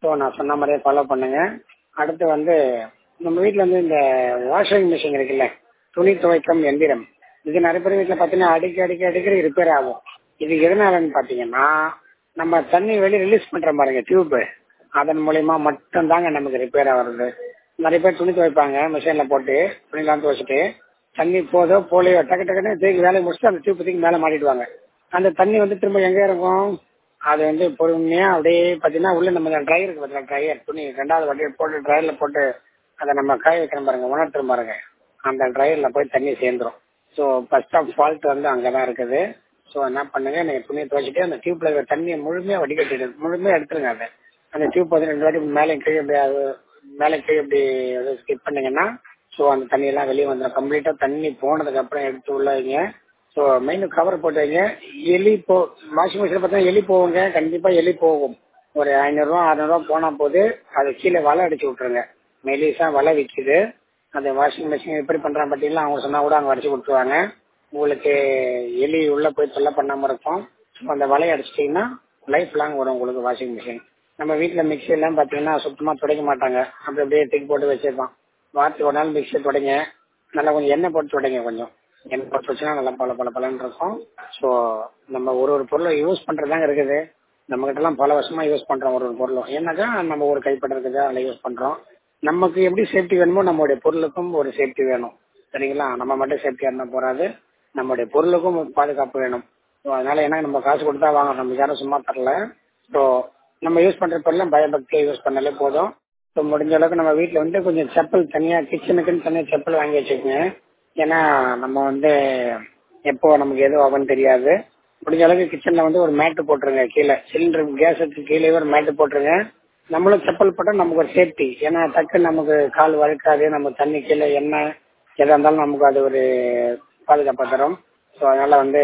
so நான் சொன்ன மாதிரியே ஃபாலோ பண்ணுங்க அடுத்து வந்து நம்ம வீட்டில் வந்து இந்த வாஷிங் மிஷின் இருக்குல்ல துணி துவைக்கும் எந்திரம் இது நிறைய பேர் வீட்டில் பார்த்தீங்கன்னா அடிக்க அடிக்க அடிக்கடி ரிப்பேர் ஆகும் இது எதனாலன்னு பார்த்தீங்கன்னா நம்ம தண்ணி வெளியே ரிலீஸ் பண்ணுறோம் பாருங்க டியூப் அதன் மூலியமா மட்டும் தாங்க நமக்கு ரிப்பேர் ஆகுறது நிறைய பேர் துணி துவைப்பாங்க மிஷினில் போட்டு துணிலாம் துவைச்சிட்டு தண்ணி போதோ போலையோ டக்கு டக்குன்னு தூக்கி வேலையை முடிச்சுட்டு அந்த டியூப் தூக்கி மேலே மாட்டிடுவாங்க அந்த தண்ணி வந்து திரும்ப எங்கே இருக்கும் அது வந்து பொறுமையா அப்படியே பார்த்தீங்கன்னா உள்ள நம்ம ட்ரையர் இருக்கு பார்த்தீங்களா ட்ரையர் துணி ரெண்டாவது வாட்டி போட்டு ட்ரையர்ல போட்டு அதை நம்ம காய வைக்கிறோம் பாருங்க உணர்த்துறோம் பாருங்க அந்த ட்ரையர்ல போய் தண்ணி சேர்ந்துரும் ஸோ ஃபர்ஸ்ட் ஆஃப் ஃபால்ட் வந்து அங்கே தான் இருக்குது ஸோ என்ன பண்ணுங்க நீங்க துணியை துவைச்சிட்டு அந்த டியூப்ல இருக்கிற தண்ணியை முழுமையா வடிகட்டிடு முழுமையா எடுத்துருங்க அதை அந்த டியூப் வந்து ரெண்டு வாட்டி மேலே கீழே இப்படி அது மேலே கீழே இப்படி ஸ்கிப் பண்ணீங்கன்னா ஸோ அந்த தண்ணியெல்லாம் வெளியே வந்துடும் கம்ப்ளீட்டா தண்ணி போனதுக்கு அப்புறம் எடுத்து உள்ள வைங்க ஸோ மெயின் கவர் போட்டு வைங்க எலி போ வாஷிங் மிஷின் பார்த்தா எலி போகுங்க கண்டிப்பா எலி போகும் ஒரு ஐநூறுரூவா அறநூறுவா போனா போது அது கீழே வலை அடிச்சு விட்டுருங்க மெலிசா வலை விற்குது அந்த வாஷிங் மிஷின் எப்படி பண்றாங்க பார்த்தீங்களா அவங்க சொன்னா கூட அங்கே அடிச்சு கொடுத்துருவாங்க உங்களுக்கு எலி உள்ள போய் தொல்லை பண்ணாம இருக்கும் ஸோ அந்த வலையை அடிச்சிட்டிங்கன்னா லைஃப் லாங் வரும் உங்களுக்கு வாஷிங் மிஷின் நம்ம வீட்டில் மிக்சி எல்லாம் பார்த்தீங்கன்னா சுத்தமா துடைக்க மாட்டாங்க அப்படி அப்படியே தூக்கி போட்டு வச்சிருப்பான் வாரத்துக்கு ஒரு நாள் மிக்சி துடைங்க நல்லா கொஞ்சம் எண்ணெய் போட்டு துடைங்க கொஞ்சம் எண்ணெய் போட்டு வச்சுன்னா நல்லா பல பல பலன்னு இருக்கும் ஸோ நம்ம ஒரு ஒரு பொருளை யூஸ் பண்றதாங்க இருக்குது நம்ம கிட்ட எல்லாம் பல வருஷமா யூஸ் பண்றோம் ஒரு ஒரு பொருளும் என்னக்கா நம்ம ஒரு கைப்பட இருக்குது அதில் யூஸ் பண்றோம் நமக்கு எப்படி சேஃப்டி வேணுமோ நம்மளுடைய பொருளுக்கும் ஒரு சேஃப்டி வேணும் சரிங்களா நம்ம மட்டும் சேஃப்டியா இருந்தா போறாது நம்மளுடைய பொருளுக்கும் பாதுகாப்பு வேணும் ஸோ அதனால ஏன்னா நம்ம காசு கொடுத்தா வாங்க நம்ம யாரும் சும்மா தரல ஸோ நம்ம யூஸ் பண்ற பொருள் பயபக்தியை யூஸ் பண்ணாலே போதும் ஸோ முடிஞ்ச அளவுக்கு நம்ம வீட்டில் வந்து கொஞ்சம் செப்பல் தனியா கிச்சனுக்குன்னு தனியாக செப்பல் வாங்கி வச்சுக்கோங்க ஏன்னா நம்ம வந்து எப்போ நமக்கு எது ஆகும்னு தெரியாது முடிஞ்ச அளவுக்கு கிச்சன்ல வந்து ஒரு மேட்டு போட்டுருங்க கீழே சிலிண்டர் கேஸுக்கு கீழே ஒரு மேட்டு போட்டுருங்க நம்மளும் செப்பல் போட்டால் நமக்கு ஒரு சேஃப்டி ஏன்னா டக்கு நமக்கு கால் வழுக்காது நம்ம தண்ணி கீழே எண்ணெய் எதா இருந்தாலும் நமக்கு அது ஒரு பாதுகாப்பாக தரும் ஸோ அதனால வந்து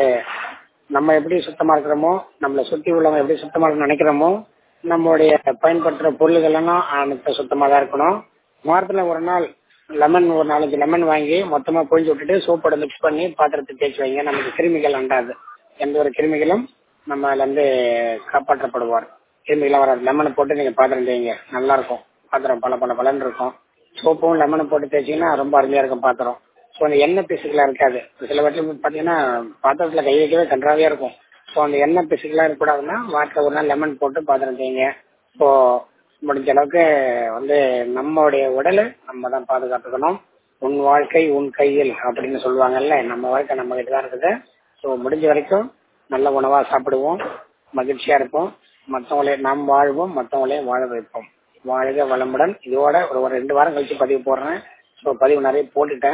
நம்ம எப்படி சுத்தமா இருக்கிறோமோ நம்மளை சுத்தி உள்ளவங்க எப்படி சுத்தமா இருக்கணும்னு நினைக்கிறோமோ நம்மளுடைய பயன்படுத்துற பொருள்கள் எல்லாம் அனைத்து சுத்தமா தான் இருக்கணும் வாரத்துல ஒரு நாள் லெமன் ஒரு நாலஞ்சு லெமன் வாங்கி மொத்தமா பொழிஞ்சு விட்டுட்டு சோப்போட மிக்ஸ் பண்ணி பாத்திரத்தை தேய்ச்சி வைங்க நமக்கு கிருமிகள் அண்டாது எந்த ஒரு கிருமிகளும் நம்ம அதுல இருந்து காப்பாற்றப்படுவார் கிருமிகளாம் வராது லெமனை போட்டு நீங்க பாத்திரம் தேய்ங்க நல்லா இருக்கும் பாத்திரம் பல பல பலன் இருக்கும் சோப்பும் லெமனும் போட்டு தேய்ச்சிங்கன்னா ரொம்ப அருமையா இருக்கும் பாத்திரம் ஸோ அந்த எண்ணெய் பிசுக்கெல்லாம் இருக்காது சில வாட்டி பாத்தீங்கன்னா பாத்திரத்துல கை வைக்கவே கன்றாவே இருக்கும் ஸோ அந்த எண்ணெய் பிசுக்கெல்லாம் இருக்கக்கூடாதுன்னா வாரத்தில் ஒரு நாள் லெமன் போட்டு பாத்திரம் தேய்ங்க ஸோ முடிஞ்ச அளவுக்கு வந்து நம்மளுடைய உடலை நம்ம தான் பாதுகாத்துக்கணும் உன் வாழ்க்கை உன் கையில் அப்படின்னு சொல்லுவாங்கல்ல நம்ம வாழ்க்கை நம்ம கிட்ட தான் இருக்குது ஸோ முடிஞ்ச வரைக்கும் நல்ல உணவா சாப்பிடுவோம் மகிழ்ச்சியா இருப்போம் மற்றவங்களே நாம் வாழ்வோம் மற்றவங்களையும் வாழ வைப்போம் வாழ்க வளமுடன் இதோட ஒரு ஒரு ரெண்டு வாரம் கழிச்சு பதிவு போடுறேன் ஸோ பதிவு நிறைய போட்டுட்டேன்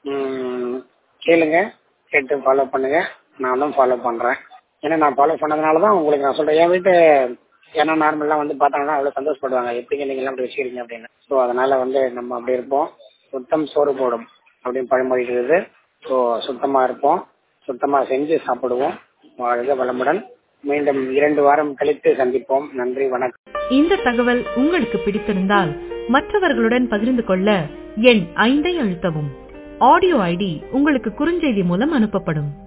உம், கேளுங்க கேட்டு ஃபாலோ பண்ணுங்க நானும் ஃபாலோ பண்றேன் ஏன்னா நான் ஃபாலோ பண்ணதுனால தான் உங்களுக்கு நான் சொல்றேன் என் வீட்டு ஏன்னா நார்மலா வந்து பார்த்தாங்கன்னா அவ்வளவு சந்தோஷப்படுவாங்க எப்படிங்க நீங்க எல்லாம் அப்படி வச்சுக்கிறீங்க அப்படின்னு ஸோ அதனால வந்து நம்ம அப்படி இருப்போம் சுத்தம் சோறு போடும் அப்படின்னு பழமொழி இருக்குது ஸோ சுத்தமா இருப்போம் சுத்தமா செஞ்சு சாப்பிடுவோம் வாழ்க வளமுடன் மீண்டும் இரண்டு வாரம் கழித்து சந்திப்போம் நன்றி வணக்கம் இந்த தகவல் உங்களுக்கு பிடித்திருந்தால் மற்றவர்களுடன் பகிர்ந்து கொள்ள எண் ஐந்தை அழுத்தவும் ஆடியோ ஐடி உங்களுக்கு குறுஞ்செய்தி மூலம் அனுப்பப்படும்